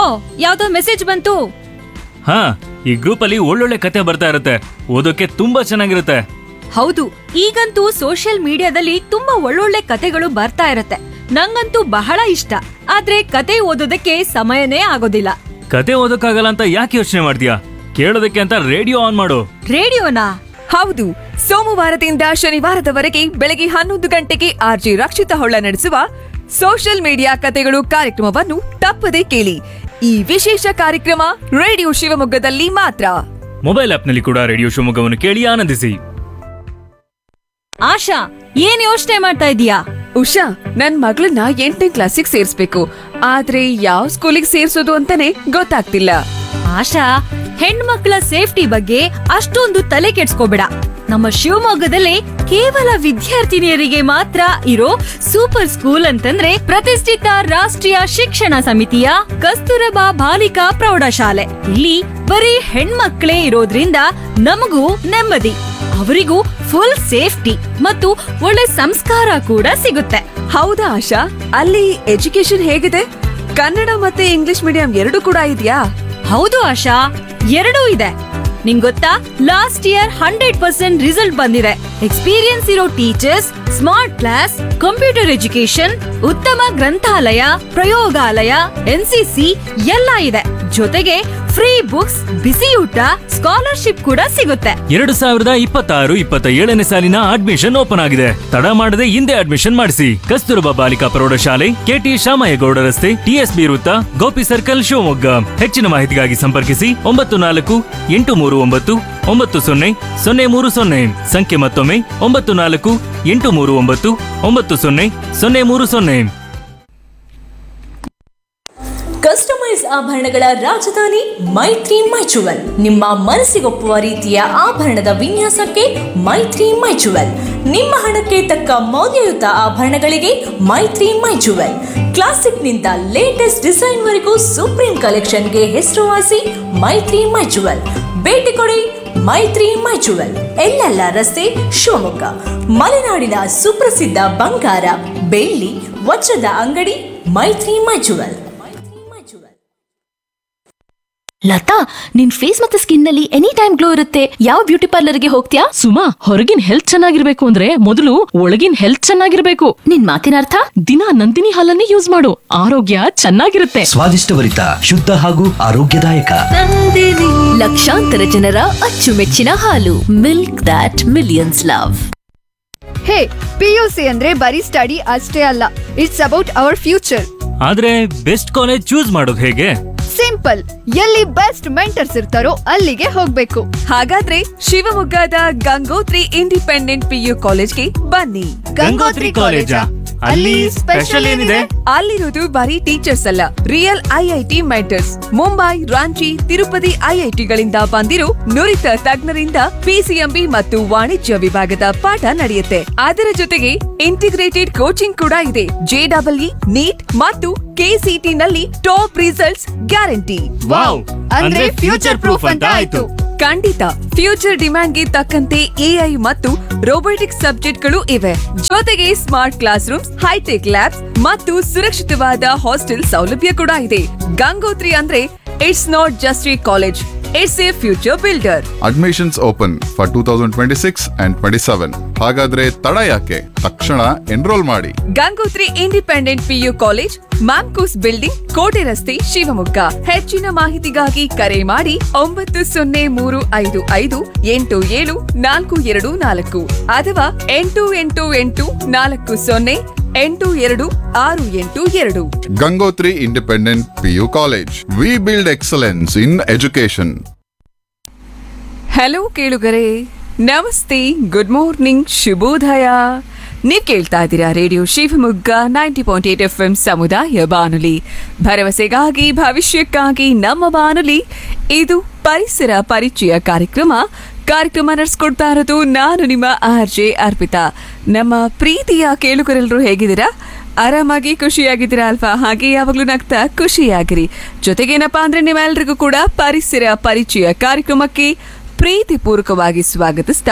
ಓ ಯಾವ್ದೋ ಮೆಸೇಜ್ ಬಂತು ಹಾ ಈ ಗ್ರೂಪ್ ಅಲ್ಲಿ ಒಳ್ಳೊಳ್ಳೆ ಕತೆ ಬರ್ತಾ ಇರುತ್ತೆ ಓದೋಕೆ ತುಂಬಾ ಚೆನ್ನಾಗಿರುತ್ತೆ ಹೌದು ಈಗಂತೂ ಸೋಷಿಯಲ್ ಮೀಡಿಯಾದಲ್ಲಿ ತುಂಬಾ ಒಳ್ಳೊಳ್ಳೆ ಕತೆಗಳು ಬರ್ತಾ ಇರತ್ತೆ ನಂಗಂತೂ ಬಹಳ ಇಷ್ಟ ಆದ್ರೆ ಕತೆ ಓದೋದಕ್ಕೆ ಸಮಯನೇ ಆಗೋದಿಲ್ಲ ಕತೆ ಓದೋಕ್ಕಾಗಲ್ಲ ಅಂತ ಯಾಕೆ ಯೋಚನೆ ಮಾಡ್ತೀಯಾ ಕೇಳೋದಕ್ಕೆ ಅಂತ ರೇಡಿಯೋ ಆನ್ ಮಾಡು ರೇಡಿಯೋನಾ ಹೌದು ಸೋಮವಾರದಿಂದ ಶನಿವಾರದವರೆಗೆ ಬೆಳಗ್ಗೆ ಹನ್ನೊಂದು ಗಂಟೆಗೆ ಆರ್ಜಿ ರಕ್ಷಿತ ಹೊಳ್ಳ ನಡೆಸುವ ಸೋಷಿಯಲ್ ಮೀಡಿಯಾ ಕತೆಗಳು ಕಾರ್ಯಕ್ರಮವನ್ನು ತಪ್ಪದೆ ಕೇಳಿ ಈ ವಿಶೇಷ ಕಾರ್ಯಕ್ರಮ ರೇಡಿಯೋ ಶಿವಮೊಗ್ಗದಲ್ಲಿ ಮಾತ್ರ ಮೊಬೈಲ್ ಆಪ್ನಲ್ಲಿ ಕೂಡ ರೇಡಿಯೋ ಶಿವಮೊಗ್ಗವನ್ನು ಕೇಳಿ ಆನಂದಿಸಿ ಆಶಾ ಏನ್ ಯೋಚನೆ ಮಾಡ್ತಾ ಇದೀಯಾ ಉಷಾ ನನ್ ಮಗಳನ್ನ ಎಂಟನೇ ಕ್ಲಾಸಿಗೆ ಸೇರ್ಸ್ಬೇಕು ಆದ್ರೆ ಯಾವ ಸ್ಕೂಲಿಗೆ ಸೇರ್ಸೋದು ಅಂತಾನೆ ಗೊತ್ತಾಗ್ತಿಲ್ಲ ಆಶಾ ಹೆಣ್ಮಕ್ಳ ಸೇಫ್ಟಿ ಬಗ್ಗೆ ಅಷ್ಟೊಂದು ತಲೆ ಕೆಡ್ಸ್ಕೋಬೇಡ ನಮ್ಮ ಶಿವಮೊಗ್ಗದಲ್ಲಿ ಕೇವಲ ವಿದ್ಯಾರ್ಥಿನಿಯರಿಗೆ ಮಾತ್ರ ಇರೋ ಸೂಪರ್ ಸ್ಕೂಲ್ ಅಂತಂದ್ರೆ ಪ್ರತಿಷ್ಠಿತ ರಾಷ್ಟ್ರೀಯ ಶಿಕ್ಷಣ ಸಮಿತಿಯ ಕಸ್ತೂರಬಾ ಬಾಲಿಕಾ ಪ್ರೌಢಶಾಲೆ ಇಲ್ಲಿ ಬರೀ ಹೆಣ್ಮಕ್ಳೇ ಇರೋದ್ರಿಂದ ನಮಗೂ ನೆಮ್ಮದಿ ಅವರಿಗೂ ಫುಲ್ ಸೇಫ್ಟಿ ಮತ್ತು ಒಳ್ಳೆ ಸಂಸ್ಕಾರ ಕೂಡ ಸಿಗುತ್ತೆ ಹೌದಾ ಆಶಾ ಅಲ್ಲಿ ಎಜುಕೇಶನ್ ಹೇಗಿದೆ ಕನ್ನಡ ಮತ್ತೆ ಇಂಗ್ಲಿಷ್ ಮೀಡಿಯಂ ಎರಡು ಕೂಡ ಇದೆಯಾ ಹೌದು ಆಶಾ ಎರಡೂ ಇದೆ ನಿಂಗ್ ಗೊತ್ತಾ last year hundred percent result ಬಂದಿದೆ ಎಕ್ಸ್ಪೀರಿಯನ್ಸ್ ಇರೋ teachers smart class computer education ಉತ್ತಮ ಗ್ರಂಥಾಲಯ ಪ್ರಯೋಗಾಲಯ ಎನ್ಸಿಸಿ ಎಲ್ಲ ಇದೆ ಜೊತೆಗೆ ಫ್ರೀ ಬುಕ್ಸ್ ಬಿಸಿ ಊಟ ಸ್ಕಾಲರ್ಶಿಪ್ ಕೂಡ ಸಿಗುತ್ತೆ ಎರಡು ಸಾವಿರದ ಇಪ್ಪತ್ತಾರು ಇಪ್ಪತ್ತ ಏಳನೇ ಸಾಲಿನ ಅಡ್ಮಿಷನ್ ಓಪನ್ ಆಗಿದೆ ತಡ ಮಾಡದೆ ಹಿಂದೆ ಅಡ್ಮಿಷನ್ ಮಾಡಿಸಿ ಕಸ್ತೂರಬಾ ಬಾಲಿಕಾ ಪ್ರೌಢಶಾಲೆ ಕೆಟಿ ಶಾಮಯ್ಯಗೌಡ ರಸ್ತೆ ಟಿಎಸ್ಬಿ ವೃತ್ತ ಗೋಪಿ ಸರ್ಕಲ್ ಶಿವಮೊಗ್ಗ ಹೆಚ್ಚಿನ ಮಾಹಿತಿಗಾಗಿ ಸಂಪರ್ಕಿಸಿ ಒಂಬತ್ತು ನಾಲ್ಕು ಎಂಟು ಮೂರು ಒಂಬತ್ತು ಒಂಬತ್ತು ಸೊನ್ನೆ ಸೊನ್ನೆ ಮೂರು ಸೊನ್ನೆ ಸಂಖ್ಯೆ ಮತ್ತೊಮ್ಮೆ ಒಂಬತ್ತು ನಾಲ್ಕು ಎಂಟು ಮೂರು ಒಂಬತ್ತು ಒಂಬತ್ತು ಸೊನ್ನೆ ಸೊನ್ನೆ ಮೂರು ಸೊನ್ನೆ ಕಸ್ಟಮೈಸ್ ಆಭರಣಗಳ ರಾಜಧಾನಿ ಮೈತ್ರಿ ಮೈಚುವಲ್ ನಿಮ್ಮ ಮನಸ್ಸಿಗೊಪ್ಪುವ ರೀತಿಯ ಆಭರಣದ ವಿನ್ಯಾಸಕ್ಕೆ ಮೈತ್ರಿ ಮೈಚುವಲ್ ನಿಮ್ಮ ಹಣಕ್ಕೆ ತಕ್ಕ ಮೌಲ್ಯಯುತ ಆಭರಣಗಳಿಗೆ ಮೈತ್ರಿ ಮೈಚುವಲ್ ಕ್ಲಾಸಿಕ್ನಿಂದ ಲೇಟೆಸ್ಟ್ ಡಿಸೈನ್ವರೆಗೂ ಸುಪ್ರೀಂ ಕಲೆಕ್ಷನ್ಗೆ ಹೆಸರುವಾಸಿ ಮೈತ್ರಿ ಮೈಚುವಲ್ ಭೇಟಿ ಕೊಡಿ ಮೈತ್ರಿ ಮೈಚುವಲ್ ಎಲ್ಲೆಲ್ಲ ರಸ್ತೆ ಶಿವಮೊಗ್ಗ ಮಲೆನಾಡಿನ ಸುಪ್ರಸಿದ್ಧ ಬಂಗಾರ ಬೆಳ್ಳಿ ವಜ್ರದ ಅಂಗಡಿ ಮೈತ್ರಿ ಮೈಚುವಲ್ ಲತಾ ನಿನ್ ಫೇಸ್ ಮತ್ತೆ ಸ್ಕಿನ್ ನಲ್ಲಿ ಎನಿ ಟೈಮ್ ಗ್ಲೋ ಇರುತ್ತೆ ಯಾವ ಬ್ಯೂಟಿ ಪಾರ್ಲರ್ಗೆ ಹೋಗ್ತೀಯಾ ಸುಮಾ ಹೊರಗಿನ ಹೆಲ್ತ್ ಚೆನ್ನಾಗಿರ್ಬೇಕು ಅಂದ್ರೆ ಮೊದಲು ಒಳಗಿನ ಹೆಲ್ತ್ ಚೆನ್ನಾಗಿರ್ಬೇಕು ನಿನ್ ಮಾತಿನ ಅರ್ಥ ದಿನ ನಂದಿನಿ ಹಾಲನ್ನೇ ಯೂಸ್ ಮಾಡು ಆರೋಗ್ಯ ಚೆನ್ನಾಗಿರುತ್ತೆ ಸ್ವಾದಿಷ್ಟಭರಿತ ಶುದ್ಧ ಹಾಗೂ ಆರೋಗ್ಯದಾಯಕ ಲಕ್ಷಾಂತರ ಜನರ ಅಚ್ಚುಮೆಚ್ಚಿನ ಹಾಲು milk that millions love hey PUC ಅಂದ್ರೆ ಬರೀ ಸ್ಟಡಿ ಅಷ್ಟೇ ಅಲ್ಲ ಇಟ್ಸ್ ಅಬೌಟ್ ಅವರ್ ಫ್ಯೂಚರ್ ಆದ್ರೆ ಬೆಸ್ಟ್ ಕಾಲೇಜ್ ಚೂಸ್ ಮಾಡೋದು ಹೇಗೆ ಸಿಂಪಲ್ ಎಲ್ಲಿ ಬೆಸ್ಟ್ ಮೆಂಟರ್ಸ್ ಇರ್ತಾರೋ ಅಲ್ಲಿಗೆ ಹೋಗ್ಬೇಕು ಹಾಗಾದ್ರೆ ಶಿವಮೊಗ್ಗದ ಗಂಗೋತ್ರಿ ಇಂಡಿಪೆಂಡೆಂಟ್ ಪಿಯು ಕಾಲೇಜ್ಗೆ ಬನ್ನಿ ಗಂಗೋತ್ರಿ ಕಾಲೇಜಾ? ಅಲ್ಲಿ ಸ್ಪೆಷಲ್ ಏನಿದೆ? ಅಲ್ಲಿರೋದು ಬರೀ ಟೀಚರ್ಸ್ ಅಲ್ಲ real IIT mentors Mumbai Ranchi Tirupati ಐಐಟಿಗಳಿಂದ ಬಂದಿರೋ ನುರಿತ ತಜ್ಞರಿಂದ ಪಿಸಿಎಂಬಿ ಮತ್ತು ವಾಣಿಜ್ಯ ವಿಭಾಗದ ಪಾಠ ನಡೆಯುತ್ತೆ ಅದರ ಜೊತೆಗೆ ಇಂಟಿಗ್ರೇಟೆಡ್ ಕೋಚಿಂಗ್ ಕೂಡ ಇದೆ ಜೆಡಬ್ಲ್ಇ ನೀಟ್ ಮತ್ತು ಕೆಸಿಟಿ ನಲ್ಲಿ ಟಾಪ್ ರಿಸಲ್ಟ್ಸ್ ಗ್ಯಾರಂಟಿ ವಾವ್ ಅಂದ್ರೆ ಫ್ಯೂಚರ್ ಪ್ರೂಫ್ ಅಂತ ಆಯ್ತು ಖಂಡಿತ ಫ್ಯೂಚರ್ ಡಿಮ್ಯಾಂಡ್ಗೆ ತಕ್ಕಂತೆ ಎಐ ಮತ್ತು ರೋಬೋಟಿಕ್ಸ್ ಸಬ್ಜೆಕ್ಟ್ಗಳು ಇವೆ ಜೊತೆಗೆ smart classrooms hi-tech labs ಮತ್ತು ಸುರಕ್ಷಿತವಾದ ಹಾಸ್ಟೆಲ್ ಸೌಲಭ್ಯ ಕೂಡ ಇದೆ ಗಂಗೋತ್ರಿ ಅಂದ್ರೆ it's not just a college it's a future builder admissions open for two thousand twenty six and twenty seven ಹಾಗಾದ್ರೆ ತಡ ಯಾಕೆ ತಕ್ಷಣ ಎನ್ರೋಲ್ ಮಾಡಿ Gangotri independent PU college MAMCOS building ಕೋಟೆ ರಸ್ತೆ ಶಿವಮೊಗ್ಗ ಹೆಚ್ಚಿನ ಮಾಹಿತಿಗಾಗಿ ಕರೆ ಮಾಡಿ ಒಂಬತ್ತು ಸೊನ್ನೆ ಮೂರು ಐದು ಐದು ಎಂಟು ಏಳು ನಾಲ್ಕು ಎರಡು ನಾಲ್ಕು ಅಥವಾ ಎಂಟು ಎಂಟು ಎಂಟು ನಾಲ್ಕು ಸೊನ್ನೆ ಎಂಟು ಎರಡು ಆರು ಎಂಟು ಎರಡು Gangotri independent PU college we build excellence in education hello ಕೇಳುಗರೆ ನಮಸ್ತೆ ಗುಡ್ ಮಾರ್ನಿಂಗ್ ಶುಭೋದಯ ನೀವ್ ಕೇಳ್ತಾ ಇದ್ದೀರಾ radio Shivamogga ninety point eight F M ಸಮುದಾಯ ಬಾನುಲಿ ಭರವಸೆಗಾಗಿ ಭವಿಷ್ಯಕ್ಕಾಗಿ ನಮ್ಮ ಬಾನುಲಿ ಇದು ಪರಿಸರ ಪರಿಚಯ ಕಾರ್ಯಕ್ರಮ ಕಾರ್ಯಕ್ರಮ ನಡೆಸ್ಕೊಡ್ತಾ ಇರೋದು ನಾನು ನಿಮ್ಮ ಆರ್ ಜೆ ಅರ್ಪಿತಾ ನಮ್ಮ ಪ್ರೀತಿಯ ಕೇಳುಗರೆಲ್ಲರೂ ಹೇಗಿದ್ದೀರಾ ಆರಾಮಾಗಿ ಖುಷಿಯಾಗಿದ್ದೀರಾ ಅಲ್ವಾ ಹಾಗೆ ಯಾವಾಗ್ಲೂ ನಗ್ತಾ ಖುಷಿಯಾಗಿರಿ ಜೊತೆಗೇನಪ್ಪಾ ಅಂದ್ರೆ ನಿಮ್ಮೆಲ್ರಿಗೂ ಕೂಡ ಪರಿಸರ ಪರಿಚಯ ಕಾರ್ಯಕ್ರಮಕ್ಕೆ ಪ್ರೀತಿಪೂರ್ವಕವಾಗಿ ಸ್ವಾಗತಿಸ್ತಾ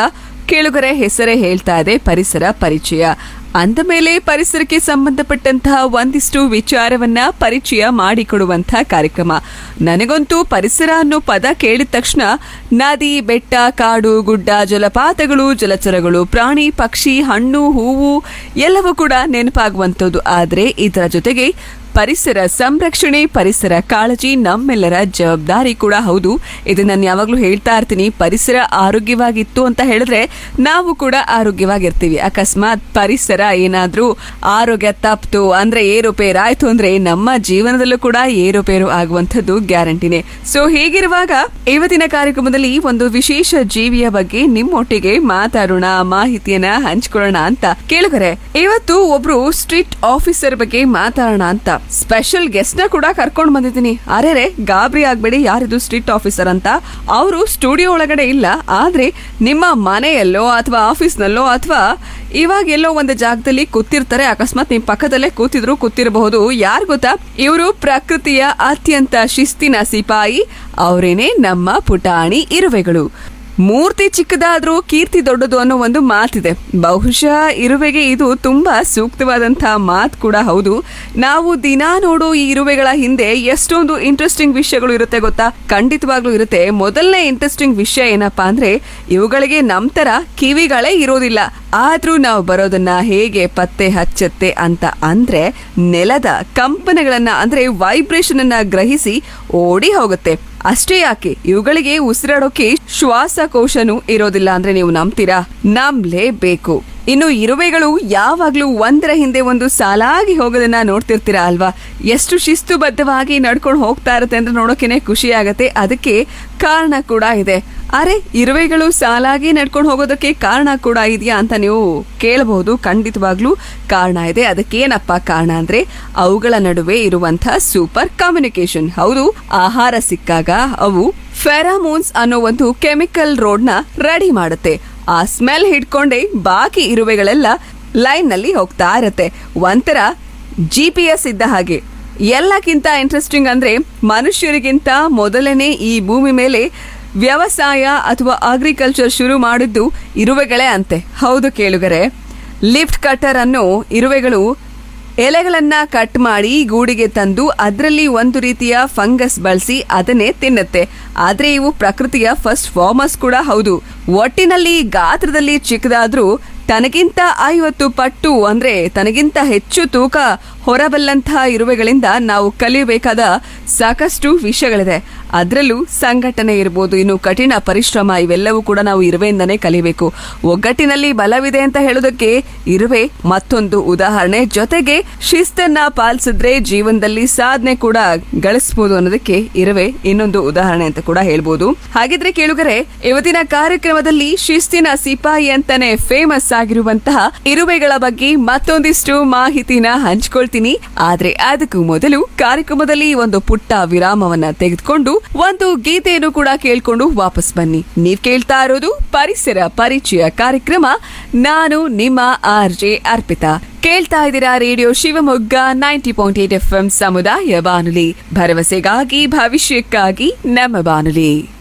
ಕೇಳುಗರೆ ಹೆಸರೇ ಹೇಳ್ತಾ ಇದೆ ಪರಿಸರ ಪರಿಚಯ ಅಂದ ಮೇಲೆ ಪರಿಸರಕ್ಕೆ ಸಂಬಂಧಪಟ್ಟಂತಹ ಒಂದಿಷ್ಟು ವಿಚಾರವನ್ನ ಪರಿಚಯ ಮಾಡಿಕೊಡುವಂತಹ ಕಾರ್ಯಕ್ರಮ ನನಗಂತೂ ಪರಿಸರ ಅನ್ನೋ ಪದ ಕೇಳಿದ ತಕ್ಷಣ ನದಿ ಬೆಟ್ಟ ಕಾಡು ಗುಡ್ಡ ಜಲಪಾತಗಳು ಜಲಚರಗಳು ಪ್ರಾಣಿ ಪಕ್ಷಿ ಹಣ್ಣು ಹೂವು ಎಲ್ಲವೂ ಕೂಡ ನೆನಪಾಗುವಂಥದ್ದು ಆದರೆ ಇದರ ಜೊತೆಗೆ ಪರಿಸರ ಸಂರಕ್ಷಣೆ ಪರಿಸರ ಕಾಳಜಿ ನಮ್ಮೆಲ್ಲರ ಜವಾಬ್ದಾರಿ ಕೂಡ ಹೌದು ಇದು ನಾನು ಯಾವಾಗಲೂ ಹೇಳ್ತಾ ಇರ್ತೀನಿ ಪರಿಸರ ಆರೋಗ್ಯವಾಗಿತ್ತು ಅಂತ ಹೇಳಿದ್ರೆ ನಾವು ಕೂಡ ಆರೋಗ್ಯವಾಗಿರ್ತೀವಿ ಅಕಸ್ಮಾತ್ ಪರಿಸರ ಏನಾದ್ರೂ ಆರೋಗ್ಯ ತಪ್ತು ಅಂದ್ರೆ ಏರುಪೇರು ಆಯ್ತು ಅಂದ್ರೆ ನಮ್ಮ ಜೀವನದಲ್ಲೂ ಕೂಡ ಏರುಪೇರು ಆಗುವಂಥದ್ದು ಗ್ಯಾರಂಟಿನೇ ಸೊ ಹೀಗಿರುವಾಗ ಇವತ್ತಿನ ಕಾರ್ಯಕ್ರಮದಲ್ಲಿ ಒಂದು ವಿಶೇಷ ಜೀವಿಯ ಬಗ್ಗೆ ನಿಮ್ಮೊಟ್ಟಿಗೆ ಮಾತಾಡೋಣ ಮಾಹಿತಿಯನ್ನ ಹಂಚ್ಕೊಳ್ಳೋಣ ಅಂತ ಕೇಳುಗರೆ ಇವತ್ತು ಒಬ್ರು ಸ್ಟ್ರೀಟ್ ಆಫೀಸರ್ ಬಗ್ಗೆ ಮಾತಾಡೋಣ ಅಂತ ಸ್ಪೆಷಲ್ ಗೆಸ್ಟ್ ನ ಕೂಡ ಕರ್ಕೊಂಡು ಬಂದಿದ್ದೀನಿ ಅರೆ ಗಾಬರಿ ಆಗ್ಬೇಡಿ ಯಾರಿದು ಸ್ಟ್ರೀಟ್ ಆಫೀಸರ್ ಅಂತ ಅವರು ಸ್ಟುಡಿಯೋ ಒಳಗಡೆ ಇಲ್ಲ ಆದ್ರೆ ನಿಮ್ಮ ಮನೆಯಲ್ಲೋ ಅಥವಾ ಆಫೀಸ್ನಲ್ಲೋ ಅಥವಾ ಇವಾಗ ಎಲ್ಲೋ ಒಂದು ಜಾಗದಲ್ಲಿ ಕೂತಿರ್ತಾರೆ ಅಕಸ್ಮಾತ್ ನಿಮ್ ಪಕ್ಕದಲ್ಲೇ ಕೂತಿದ್ರು ಕೂತಿರಬಹುದು ಯಾರು ಗೊತ್ತಾ ಇವರು ಪ್ರಕೃತಿಯ ಅತ್ಯಂತ ಶಿಸ್ತಿನ ಸಿಪಾಯಿ ಅವರೇನೆ ನಮ್ಮ ಪುಟಾಣಿ ಇರುವೆಗಳು ಮೂರ್ತಿ ಚಿಕ್ಕದಾದ್ರೂ ಕೀರ್ತಿ ದೊಡ್ಡದು ಅನ್ನೋ ಒಂದು ಮಾತಿದೆ ಬಹುಶಃ ಇರುವೆಗೆ ಇದು ತುಂಬಾ ಸೂಕ್ತವಾದಂತಹ ಮಾತು ಕೂಡ ಹೌದು ನಾವು ದಿನಾ ನೋಡೋ ಈ ಇರುವೆಗಳ ಹಿಂದೆ ಎಷ್ಟೊಂದು ಇಂಟ್ರೆಸ್ಟಿಂಗ್ ವಿಷಯಗಳು ಇರುತ್ತೆ ಗೊತ್ತಾ ಖಂಡಿತವಾಗ್ಲೂ ಇರುತ್ತೆ ಮೊದಲನೇ ಇಂಟ್ರೆಸ್ಟಿಂಗ್ ವಿಷಯ ಏನಪ್ಪಾ ಅಂದ್ರೆ ಇವುಗಳಿಗೆ ನಮ್ ತರ ಕಿವಿಗಳೇ ಇರೋದಿಲ್ಲ ಆದ್ರೂ ನಾವು ಬರೋದನ್ನ ಹೇಗೆ ಪತ್ತೆ ಹಚ್ಚತ್ತೆ ಅಂತ ಅಂದ್ರೆ ನೆಲದ ಕಂಪನಗಳನ್ನ ಅಂದ್ರೆ ವೈಬ್ರೇಷನ್ ಅನ್ನ ಗ್ರಹಿಸಿ ಓಡಿ ಹೋಗುತ್ತೆ ಅಷ್ಟೇ ಯಾಕೆ ಇವುಗಳಿಗೆ ಉಸಿರಾಡೋಕೆ ಶ್ವಾಸಕೋಶನೂ ಇರೋದಿಲ್ಲ ಅಂದ್ರೆ ನೀವು ನಂಬ್ತೀರಾ ನಂಬ್ಲೇಬೇಕು ಇನ್ನು ಇರುವೆಗಳು ಯಾವಾಗ್ಲೂ ಒಂದರ ಹಿಂದೆ ಒಂದು ಸಾಲಾಗಿ ಹೋಗೋದನ್ನ ನೋಡ್ತಿರ್ತೀರಾ ಅಲ್ವಾ ಎಷ್ಟು ಶಿಸ್ತುಬದ್ಧವಾಗಿ ನಡ್ಕೊಂಡು ಹೋಗ್ತಾ ಇರುತ್ತೆ ಅಂದ್ರೆ ನೋಡೋಕೆನೆ ಖುಷಿ ಆಗತ್ತೆ ಅದಕ್ಕೆ ಕಾರಣ ಕೂಡ ಇದೆ ಅರೆ ಇರುವೆಗಳು ಸಾಲಾಗಿ ನಡ್ಕೊಂಡು ಹೋಗೋದಕ್ಕೆ ಕಾರಣ ಕೂಡ ಇದೆಯಾ ಅಂತ ನೀವು ಕೇಳಬಹುದು ಖಂಡಿತವಾಗ್ಲೂ ಕಾರಣ ಇದೆ ಅದಕ್ಕೇನಪ್ಪ ಕಾರಣ ಅಂದ್ರೆ ಅವುಗಳ ನಡುವೆ ಇರುವಂತಹ ಸೂಪರ್ ಕಮ್ಯುನಿಕೇಶನ್ ಹೌದು ಆಹಾರ ಸಿಕ್ಕಾಗ ಅವು ಫೆರಾಮೋನ್ಸ್ ಅನ್ನೋ ಒಂದು ಕೆಮಿಕಲ್ ರೋಡ್ ನ ರೆಡಿ ಮಾಡುತ್ತೆ ಆ ಸ್ಮೆಲ್ ಹಿಡ್ಕೊಂಡೆ ಬಾಕಿ ಇರುವೆಗಳೆಲ್ಲ ಲೈನ್ ನಲ್ಲಿ ಹೋಗ್ತಾ ಇರತ್ತೆ ಒಂಥರ ಜಿ ಪಿ ಎಸ್ ಇದ್ದ ಹಾಗೆ ಎಲ್ಲಕ್ಕಿಂತ ಇಂಟ್ರೆಸ್ಟಿಂಗ್ ಅಂದ್ರೆ ಮನುಷ್ಯರಿಗಿಂತ ಮೊದಲನೇ ಈ ಭೂಮಿ ಮೇಲೆ ವ್ಯವಸಾಯ ಅಥವಾ ಅಗ್ರಿಕಲ್ಚರ್ ಶುರು ಮಾಡಿದ್ದು ಇರುವೆಗಳೇ ಅಂತೆ ಹೌದು ಕೇಳುಗರೆ ಲಿಫ್ಟ್ ಕಟರ್ ಅನ್ನು ಇರುವೆಗಳು ಎಲೆಗಳನ್ನ ಕಟ್ ಮಾಡಿ ಗೂಡಿಗೆ ತಂದು ಅದರಲ್ಲಿ ಒಂದು ರೀತಿಯ ಫಂಗಸ್ ಬಳಸಿ ಅದನ್ನೇ ತಿನ್ನುತ್ತೆ ಆದ್ರೆ ಇವು ಪ್ರಕೃತಿಯ ಫಸ್ಟ್ ಫಾರ್ಮರ್ಸ್ ಕೂಡ ಹೌದು ಒಟ್ಟಿನಲ್ಲಿ ಗಾತ್ರದಲ್ಲಿ ಚಿಕ್ಕದಾದ್ರೂ ತನಗಿಂತ ಐವತ್ತು ಪಟ್ಟು ಅಂದ್ರೆ ತನಗಿಂತ ಹೆಚ್ಚು ತೂಕ ಹೊರಬಲ್ಲಂತಹ ಇರುವೆಗಳಿಂದ ನಾವು ಕಲಿಯಬೇಕಾದ ಸಾಕಷ್ಟು ವಿಷಯಗಳಿದೆ ಅದರಲ್ಲೂ ಸಂಘಟನೆ ಇರ್ಬೋದು ಇನ್ನು ಕಠಿಣ ಪರಿಶ್ರಮ ಇವೆಲ್ಲವೂ ಕೂಡ ನಾವು ಇರುವೆಯಿಂದನೇ ಕಲಿಬೇಕು ಒಗ್ಗಟ್ಟಿನಲ್ಲಿ ಬಲವಿದೆ ಅಂತ ಹೇಳೋದಕ್ಕೆ ಇರುವೆ ಮತ್ತೊಂದು ಉದಾಹರಣೆ ಜೊತೆಗೆ ಶಿಸ್ತನ್ನ ಪಾಲಿಸಿದ್ರೆ ಜೀವನದಲ್ಲಿ ಸಾಧನೆ ಕೂಡ ಗಳಿಸಬಹುದು ಅನ್ನೋದಕ್ಕೆ ಇರುವೆ ಇನ್ನೊಂದು ಉದಾಹರಣೆ ಅಂತ ಕೂಡ ಹೇಳ್ಬೋದು ಹಾಗಿದ್ರೆ ಕೇಳುಗರೆ ಇವತ್ತಿನ ಕಾರ್ಯಕ್ರಮದಲ್ಲಿ ಶಿಸ್ತಿನ ಸಿಪಾಯಿ ಅಂತಾನೆ ಫೇಮಸ್ ಆಗಿರುವಂತಹ ಇರುವೆಗಳ ಬಗ್ಗೆ ಮತ್ತೊಂದಿಷ್ಟು ಮಾಹಿತಿನ ಹಂಚ್ಕೊಳ್ತೀನಿ ಆದ್ರೆ ಅದಕ್ಕೂ ಮೊದಲು ಕಾರ್ಯಕ್ರಮದಲ್ಲಿ ಒಂದು ಪುಟ್ಟ ವಿರಾಮವನ್ನ ತೆಗೆದುಕೊಂಡು ಒಂದು ಗೀತೆಯನ್ನು ಕೂಡ ಕೇಳ್ಕೊಂಡು ವಾಪಸ್ ಬನ್ನಿ ನೀವ್ ಕೇಳ್ತಾ ಇರೋದು ಪರಿಸರ ಪರಿಚಯ ಕಾರ್ಯಕ್ರಮ ನಾನು ನಿಮ್ಮ ಆರ್ ಜೆ ಅರ್ಪಿತಾ ಕೇಳ್ತಾ ಇದ್ದೀರಾ radio Shivamogga ninety point eight F M ಸಮುದಾಯ ಬಾನುಲಿ ಭರವಸೆಗಾಗಿ ಭವಿಷ್ಯಕ್ಕಾಗಿ ನಮ್ಮ ಬಾನುಲಿ